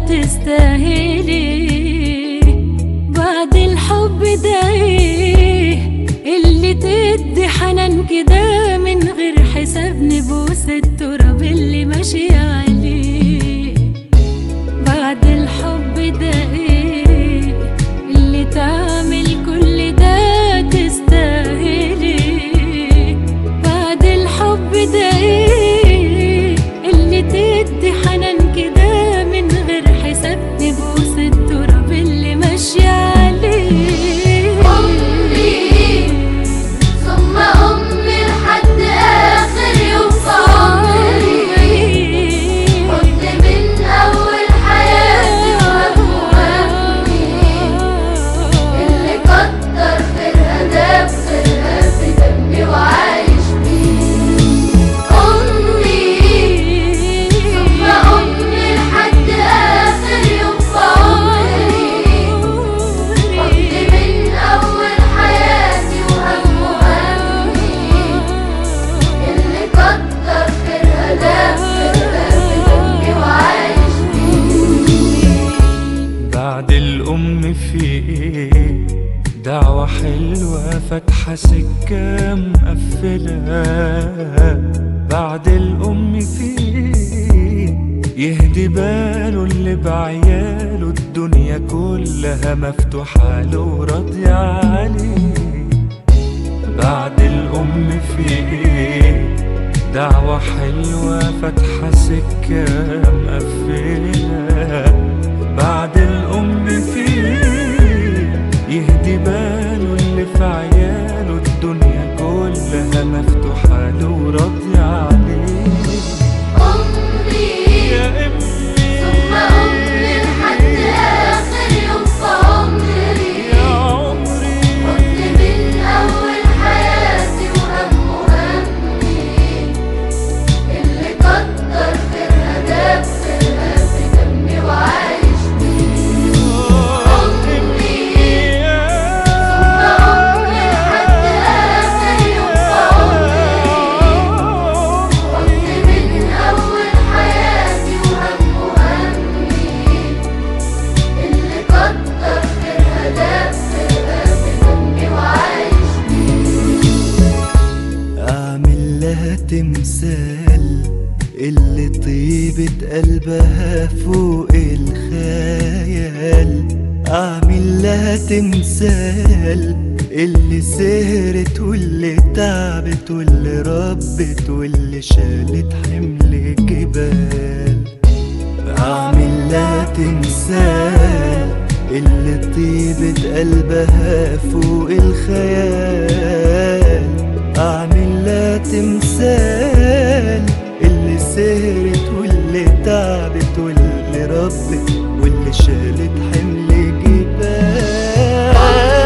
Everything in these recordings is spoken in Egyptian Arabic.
تستاهلي بعد الحب ده ايه اللي تدي حنان كده من غير حساب نبوس التراب اللي ماشي عليه بعد الحب ده ايه اللي تعمل كل ده تستاهلي بعد الحب ده ايه اللي تدي حنان كده من غير حساب نبوس التراب اللي ماشي عليه أمي ثم أمي لحد آخر يوم في عمري كنت من أول حياتي وهم وهمي اللي كتر خيرها ده بخيرها في دمي وعايش بيه أمي ثم أمي لحد آخر يوم في عمري كنت من أول حياتي وهم وهمي اللي كتر خيرها ده خيرها في دمي وعايش بيه بعد الأم في إيه دعوة حلوة فاتحة سكة مقفلة بعد الأم في إيه يهدي باله اللي بعياله الدنيا كلها مفتوحة له وراضية عليه بعد الأم في إيه دعوة حلوة فاتحة سكة مقفلة بعد الأم في إيه يهدي باله اللي في عياله الدنيا كلها مفتوحة له وراضية عليه أمي يا أمي ثم أمي لحد آخر يوم في عمري يا عمري كنت من أول حياتي وهم وهمي اللي كتر خيرها ده بخيرها في دمي وعايش بيه أمي ثم أمي لحد آخر يوم في عمري كنت من أول حياتي وهم وهمي اللي كتر خيرها ده بخيرها في دمي وعايش أعمل لها تمثال اللي طيبة قلبها فوق الخيال أعمل لها تمثال اللي سهرت واللي تعبت واللي ربت واللي شالت حمل جبال أعمل لها تمثال اللي طيبة قلبها فوق الخيال أعمل لها تمثال اللي سهرت واللي تعبت واللي ربت واللي شالت حمل جبال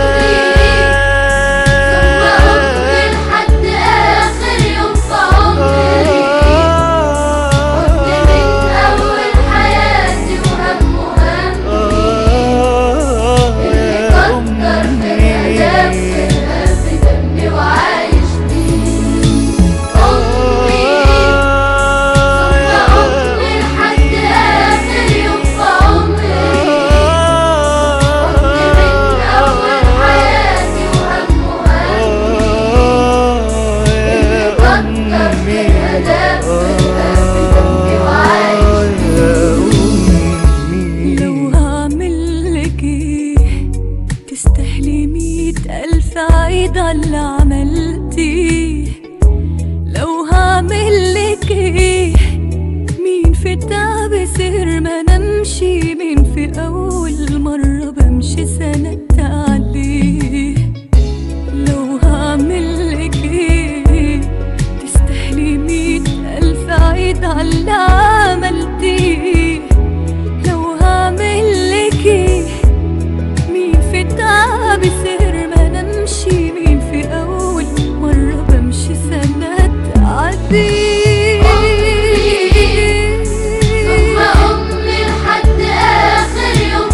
ثم أمي لحد آخر يوم في عمري كنت من أول حياتي وهم وهمي اللي كتر خيرها ده بخيرها في دمي وعايش بيه أمي ثم أمي لحد آخر يوم في عمري كنت من أول حياتي وهم وهمي اللي كتر خيرها ده بخيرها في دمي وعايش لو هعمل لك ايه تستاهلي مية ألف عيد على اللي عملتيه لو هعمل لك ايه مين في التعب سهر ما نمشي مين في أول مرة بمشي سندت عليه لو هعمل لك ايه تستاهلي مية ألف عيد على اللي عملتيه لو هعمل لك ايه مين في التعب سهر ما نمشي مين في أول مرة بمشي سنة تعدي ثم أمي لحد آخر يوم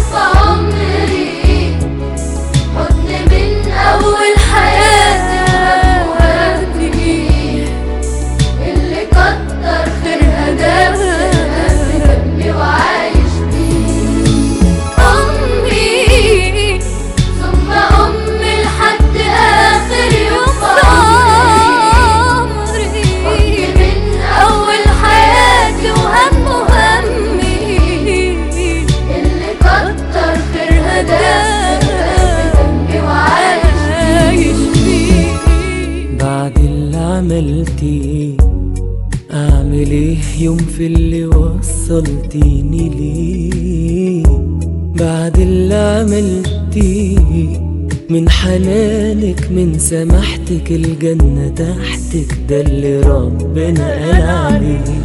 في اللي وصلتيني ليه بعد اللي عملتيه من حنانك من سماحتك الجنة تحتك ده اللي ربنا قال عليه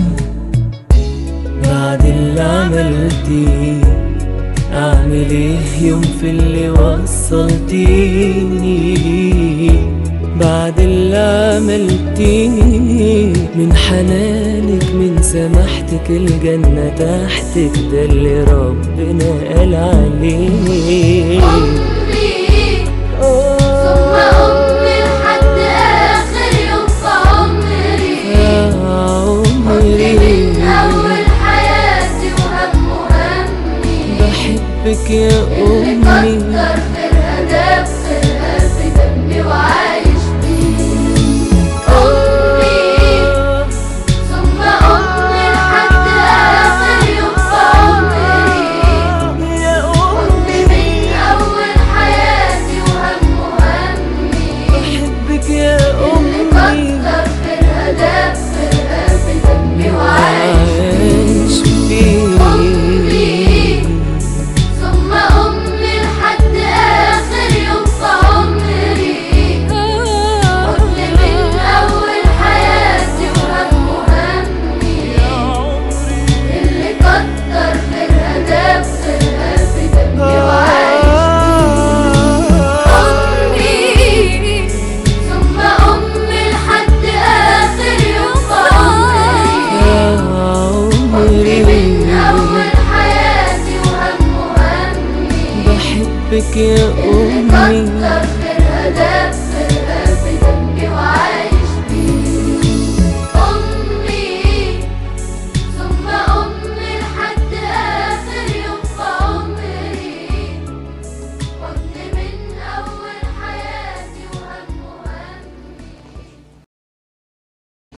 بعد اللي عملتيه اعمل ايه يوم في اللي وصلتيني ليه بعد اللي عملتيه من حنانك من سماحتك الجنة تحتك ده اللي ربنا قال عليه أمي ثم أمي لحد آخر يوم في عمري يا حضني من عمري أول حياتي وهم همي بحبك يا اللي أمي كتر خيرها داب خيرها في دمي وعايش بيه أمي ثم أمي لحد آخر يوم في عمري يا حضني من أول حياتي وهم همي بحبك يا اللي أمي كتر خيرها داب خيرها في دمي وعايش عايش فيك ثم أمي لحد آخر يوم في عمري حضني من أول حياتي وهم همي اللي كتر خيرها داب خيرها في دمي وعايش أمي ثم أمي لحد آخر يوم في عمري يا حضني من عمري أول حياتي وهم همي بحبك يا اللي أمي كتر خيرها داب